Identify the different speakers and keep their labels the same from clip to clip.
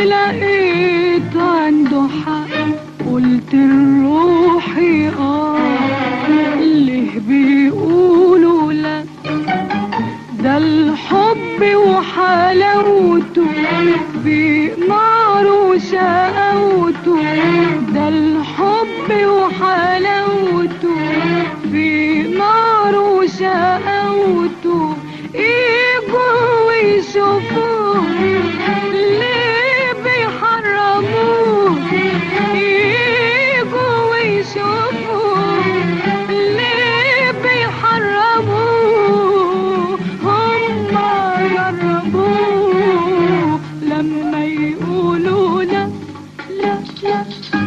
Speaker 1: لقيت عنده حق قلت لروحي اه ليه بيقولوا لا ده الحب وحلاوته في نار وشقاوته ده الحب وحلاوته في نار وشقاوته يجوا ويشوفوه ليه بيحرموه يجوا ويشوفوه ليه بيحرموه هم جربوه لما يقولوا لا لا لا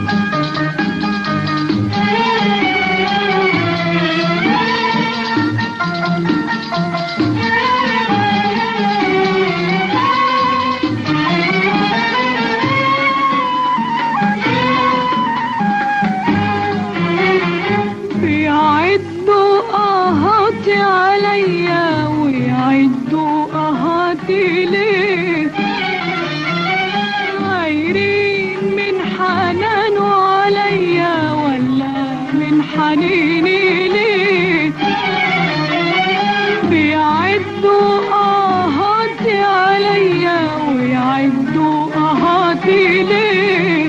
Speaker 1: بيعدوا اهاتي عليا ويعدوا اهاتي ليه غيرين من حنانه عليا ولا من حنيني ليه بيعدوا اهاتي عليا ويعدوا اهاتي ليه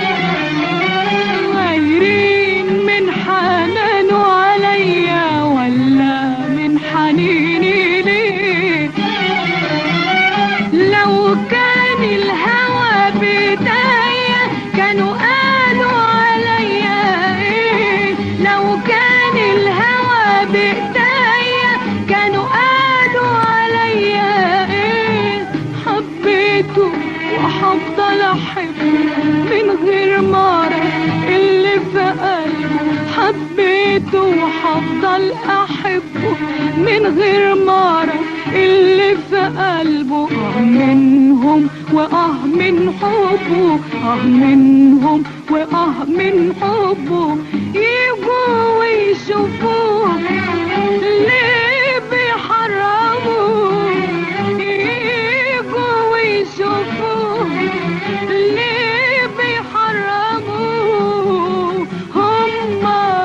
Speaker 1: غيرين من حنانه عليا ولا من حنيني ليه لو كان الهوى بداية كانوا قالوا عليا ايه لو كان الهوى بداية كانوا قالوا عليا ايه حبيته وهفضل احبه من غير مرة اللي في قلبه حبيته وهفضل احبه من غير مرة اللي في قلبه اه منهم واه من حبه اه منهم واه من حبه يجوا ويشوفوه ليه بيحرموه يجوا ويشوفوه ليه بيحرموه هم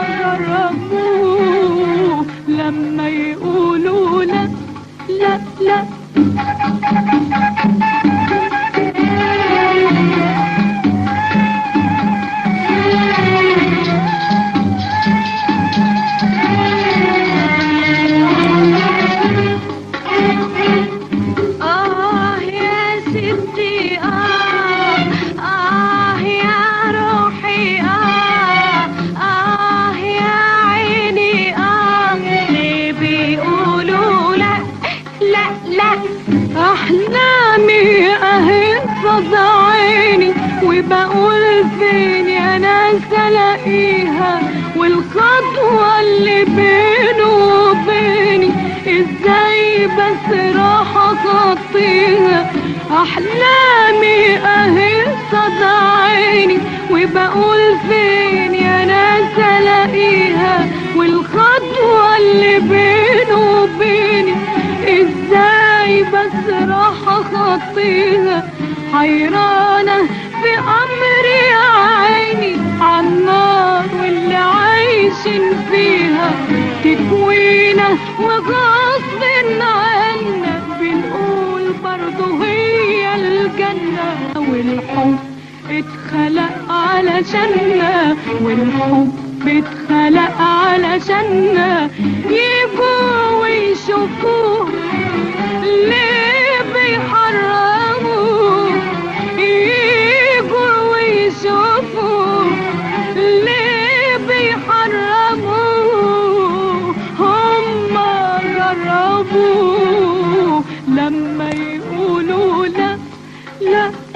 Speaker 1: جربوه لما يقولوا لا لا لا آه يا ستي آه آه يا روحي آه آه يا عيني آه ليه بيقولوا لا لا لا أحلامي أهي قصاد عيني وبقول فين يا ناس ألاقيها والخطوة اللي بينه وبيني ازاي بس راح اخطيها احلامي اهي قصاد عيني وبقول فين يا ناس الاقيها والخطوة اللي بينه وبيني ازاي بس راح اخطيها حيرانة في امري يا عيني عالنار واللي عايشين فيها تكوينا وغصب عنا بنقول برضه هي الجنة والحب اتخلق علشاننا والحب اتخلق علشاننا يجوا ويشوفوه ليه بيحرموا يجوا ويشوفوا ليه بيحرموا هم جربوا لما يقولوا لا لا